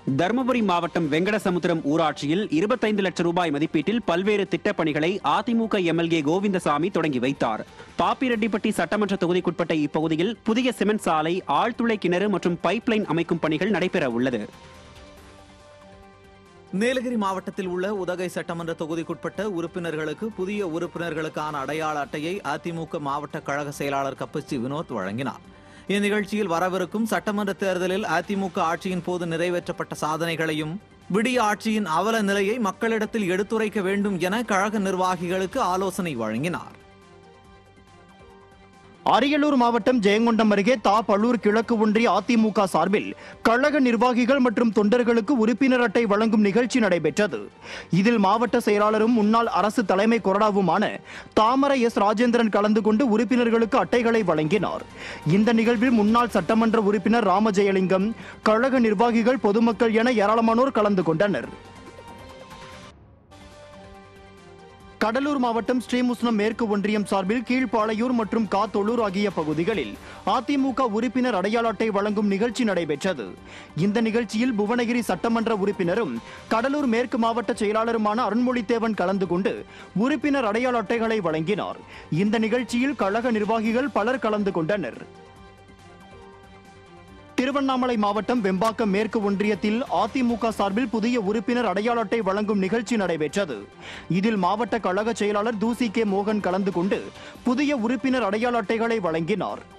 தருமபுரி மாவட்டம் வெங்கடசமுத்திரம் ஊராட்சியில் இருபத்தைந்து லட்சம் ரூபாய் மதிப்பீட்டில் பல்வேறு திட்டப் பணிகளை அதிமுக எம்எல்ஏ கோவிந்தசாமி தொடங்கி வைத்தார் பாப்பிரெட்டிப்பட்டி சட்டமன்ற தொகுதிக்குட்பட்ட இப்பகுதியில் புதிய சிமெண்ட் சாலை ஆழ்துளை கிணறு மற்றும் பைப்லைன் அமைக்கும் பணிகள் நடைபெற உள்ளது நீலகிரி மாவட்டத்தில் உள்ள உதகை சட்டமன்ற தொகுதிக்குட்பட்ட உறுப்பினர்களுக்கு புதிய உறுப்பினர்களுக்கான அடையாள அட்டையை அதிமுக மாவட்ட கழக செயலாளர் கப்பச்சி வினோத் வழங்கினார் இந்நிகழ்ச்சியில் வரவிருக்கும் சட்டமன்ற தேர்தலில் அதிமுக ஆட்சியின் போது நிறைவேற்றப்பட்ட சாதனைகளையும் விடிய ஆட்சியின் அவல நிலையை மக்களிடத்தில் எடுத்துரைக்க வேண்டும் என கழக நிர்வாகிகளுக்கு ஆலோசனை வழங்கினார் அரியலூர் மாவட்டம் ஜெயங்கொண்டம் அருகே தா பள்ளூர் கிழக்கு ஒன்றிய அதிமுக சார்பில் கழக நிர்வாகிகள் மற்றும் தொண்டர்களுக்கு உறுப்பினர் அட்டை வழங்கும் நிகழ்ச்சி நடைபெற்றது இதில் மாவட்ட செயலாளரும் முன்னாள் அரசு தலைமை கொறடாவுமான தாமரை எஸ் ராஜேந்திரன் கலந்து கொண்டு உறுப்பினர்களுக்கு அட்டைகளை வழங்கினார் இந்த நிகழ்வில் முன்னாள் சட்டமன்ற உறுப்பினர் ராமஜெயலிங்கம் கழக நிர்வாகிகள் பொதுமக்கள் என ஏராளமானோர் கலந்து கொண்டனர் கடலூர் மாவட்டம் ஸ்ரீமுஸ்னம் மேற்கு ஒன்றியம் சார்பில் கீழ்ப்பாளையூர் மற்றும் காத்தொள்ளூர் ஆகிய பகுதிகளில் அதிமுக உறுப்பினர் அடையாள அட்டை வழங்கும் நிகழ்ச்சி நடைபெற்றது இந்த நிகழ்ச்சியில் புவனகிரி சட்டமன்ற உறுப்பினரும் கடலூர் மேற்கு மாவட்ட செயலாளருமான அருண்மொழித்தேவன் கலந்து கொண்டு உறுப்பினர் அடையாள அட்டைகளை வழங்கினார் இந்த நிகழ்ச்சியில் கழக நிர்வாகிகள் பலர் கலந்து கொண்டனர் திருவண்ணாமலை மாவட்டம் வெம்பாக்கம் மேற்கு ஒன்றியத்தில் அதிமுக சார்பில் புதிய உறுப்பினர் அடையாள அட்டை வழங்கும் நிகழ்ச்சி நடைபெற்றது இதில் மாவட்ட கழக செயலாளர் தூசி கே மோகன் கலந்து கொண்டு புதிய உறுப்பினர் அடையாள அட்டைகளை வழங்கினார்